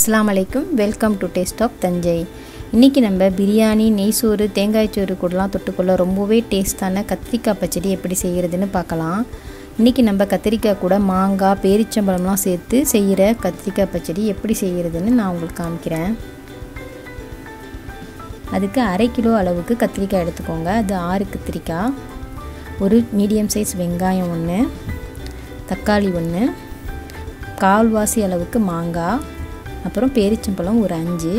அஸ்ஸலாமு அலைக்கும் welcome to taste of Thanjai இன்றைக்கி நம்ம பிரியாணி நெய்சோறு தேங்காய்ச்சோறு கூடலாம் தொட்டுக்கொள்ள ரொம்பவே டேஸ்டான கத்திரிக்காய் பச்சடி எப்படி செய்கிறதுன்னு பார்க்கலாம் இன்றைக்கி நம்ம கத்திரிக்காய் கூட மாங்காய் பேரிச்சம்பழம்லாம் சேர்த்து செய்கிற கத்திரிக்காய் பச்சடி எப்படி செய்கிறதுன்னு நான் உங்களுக்கு காமிக்கிறேன் அதுக்கு அரை கிலோ அளவுக்கு கத்திரிக்காய் எடுத்துக்கோங்க அது ஆறு கத்திரிக்காய் ஒரு மீடியம் சைஸ் வெங்காயம் ஒன்று தக்காளி ஒன்று கால்வாசி அளவுக்கு மாங்காய் அப்புறம் பேரிச்சம்பழம் ஒரு அஞ்சு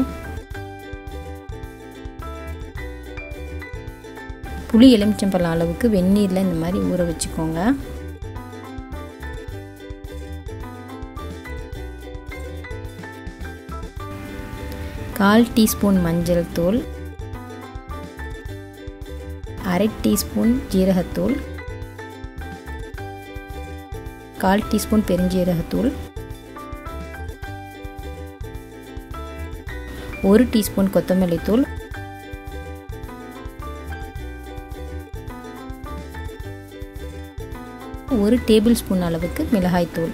புளி எலுமிச்சம்பழம் அளவுக்கு வெந்நீரில் இந்த மாதிரி ஊற வச்சுக்கோங்க கால் டீஸ்பூன் மஞ்சள் தூள் அரை டீஸ்பூன் ஜீரகத்தூள் கால் டீஸ்பூன் பெருஞ்சீரகத்தூள் ஒரு டீஸ்பூன் கொத்தமல்லி தூள் ஒரு டேபிள் ஸ்பூன் அளவுக்கு மிளகாய் தூள்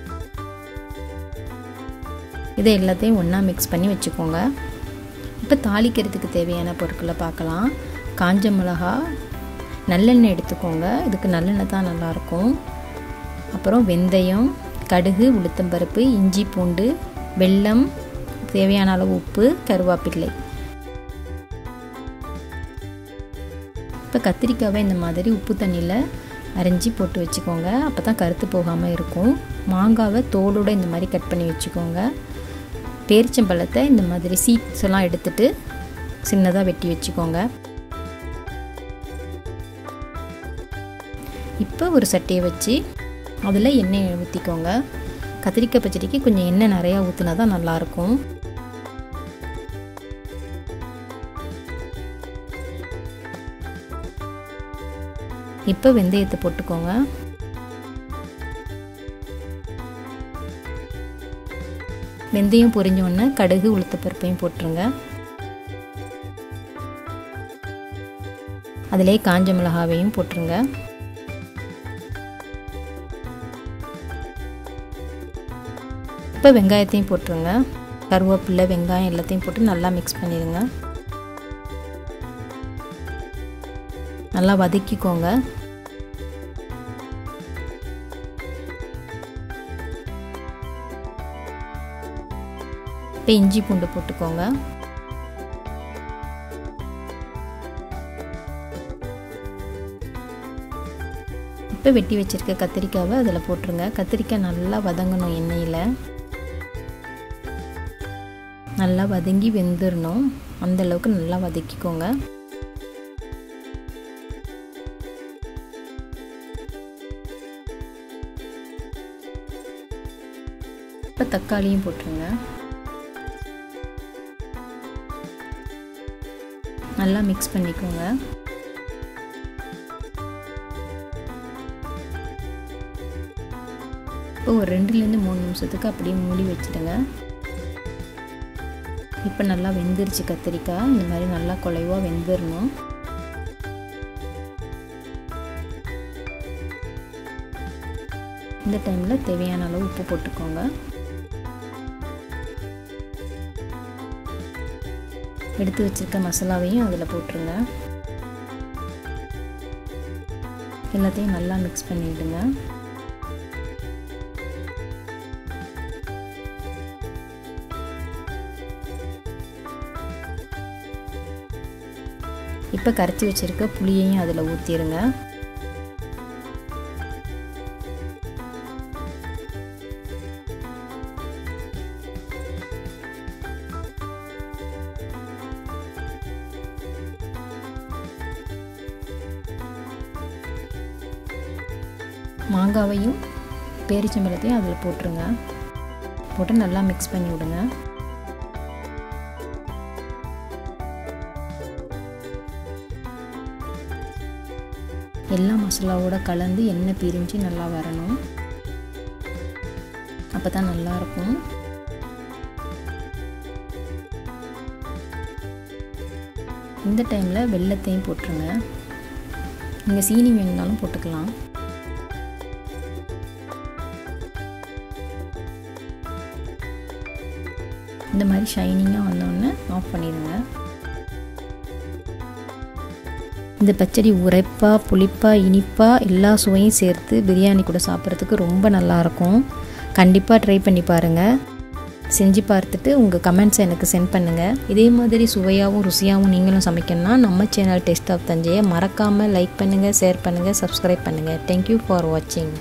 இதை எல்லாத்தையும் ஒன்றா மிக்ஸ் பண்ணி வச்சுக்கோங்க இப்போ தாளிக்கிறதுக்கு தேவையான பொருட்களை பார்க்கலாம் காஞ்ச மிளகா நல்லெண்ணெய் எடுத்துக்கோங்க இதுக்கு நல்லெண்ணெய் தான் நல்லாயிருக்கும் அப்புறம் வெந்தயம் கடுகு உளுத்தம்பருப்பு இஞ்சி பூண்டு வெல்லம் தேவையான அளவு உப்பு கருவேப்பிள்ளை இப்போ கத்திரிக்காவை இந்த மாதிரி உப்பு தண்ணியில் அரைஞ்சி போட்டு வச்சுக்கோங்க அப்போ தான் கருத்து போகாமல் இருக்கும் மாங்காவை தோலோடு இந்த மாதிரி கட் பண்ணி வச்சுக்கோங்க பேரிச்சம்பழத்தை இந்த மாதிரி சீட்ஸ் எல்லாம் எடுத்துட்டு சின்னதாக வெட்டி வச்சுக்கோங்க இப்போ ஒரு சட்டியை வச்சு அதில் எண்ணெய் ஊற்றிக்கோங்க கத்திரிக்காய் பச்சடிக்கு கொஞ்சம் எண்ணெய் நிறையா ஊற்றினா தான் நல்லாயிருக்கும் இப்போ வெந்தயத்தை போட்டுக்கோங்க வெந்தயம் பொரிஞ்சோடனே கடுகு உளுத்தப்பருப்பையும் போட்டுருங்க அதிலே காஞ்ச மிளகாவையும் போட்டுருங்க இப்போ வெங்காயத்தையும் போட்டுருங்க கருவேப்பில்லை வெங்காயம் எல்லாத்தையும் போட்டு நல்லா மிக்ஸ் பண்ணிடுங்க நல்லா வதக்கிக்கோங்க இப்போ இஞ்சி பூண்டு போட்டுக்கோங்க இப்போ வெட்டி வச்சுருக்க கத்திரிக்காவை அதில் போட்டுருங்க கத்திரிக்காய் நல்லா வதங்கணும் எண்ணெயில் நல்லா வதங்கி வெந்துடணும் அந்தளவுக்கு நல்லா வதக்கிக்கோங்க இப்போ தக்காளியும் போட்டுருங்க நல்லா மிக்ஸ் பண்ணிக்கோங்க இப்போ ஒரு ரெண்டுலேருந்து மூணு நிமிஷத்துக்கு அப்படியே மூடி வச்சுடுங்க இப்போ நல்லா வெந்துருச்சு கத்திரிக்காய் இந்த மாதிரி நல்லா குலைவாக வெந்துடணும் இந்த டைமில் தேவையான அளவு உப்பு போட்டுக்கோங்க எடுத்து வச்சுருக்க மசாலாவையும் அதில் போட்டுருங்க எல்லாத்தையும் நல்லா மிக்ஸ் பண்ணிவிடுங்க இப்போ கரைச்சி வச்சுருக்க புளியையும் அதில் ஊற்றிடுங்க மாங்காவையும் பேரிச்சம்பழத்தையும் அதில் போட்டுருங்க போட்டு நல்லா மிக்ஸ் பண்ணி விடுங்க எல்லா மசாலாவோட கலந்து எண்ணெய் பிரிஞ்சு நல்லா வரணும் அப்போ தான் நல்லாயிருக்கும் இந்த டைமில் வெள்ளத்தையும் போட்டுருங்க நீங்கள் சீனி வேணுனாலும் போட்டுக்கலாம் இந்த மாதிரி ஷைனிங்காக வந்தோடனே ஆஃப் பண்ணிடுங்க இந்த பச்சடி உரைப்பாக புளிப்பாக இனிப்பாக எல்லா சுவையும் சேர்த்து பிரியாணி கூட சாப்பிட்றதுக்கு ரொம்ப நல்லாயிருக்கும் கண்டிப்பாக ட்ரை பண்ணி பாருங்கள் செஞ்சு பார்த்துட்டு உங்கள் கமெண்ட்ஸை எனக்கு சென்ட் பண்ணுங்கள் இதே மாதிரி சுவையாகவும் ருசியாகவும் நீங்களும் சமைக்கணும்னா நம்ம சேனல் டேஸ்ட் ஆஃப் தஞ்சையை மறக்காமல் லைக் பண்ணுங்கள் ஷேர் பண்ணுங்கள் சப்ஸ்கிரைப் பண்ணுங்கள் தேங்க்யூ ஃபார் வாட்சிங்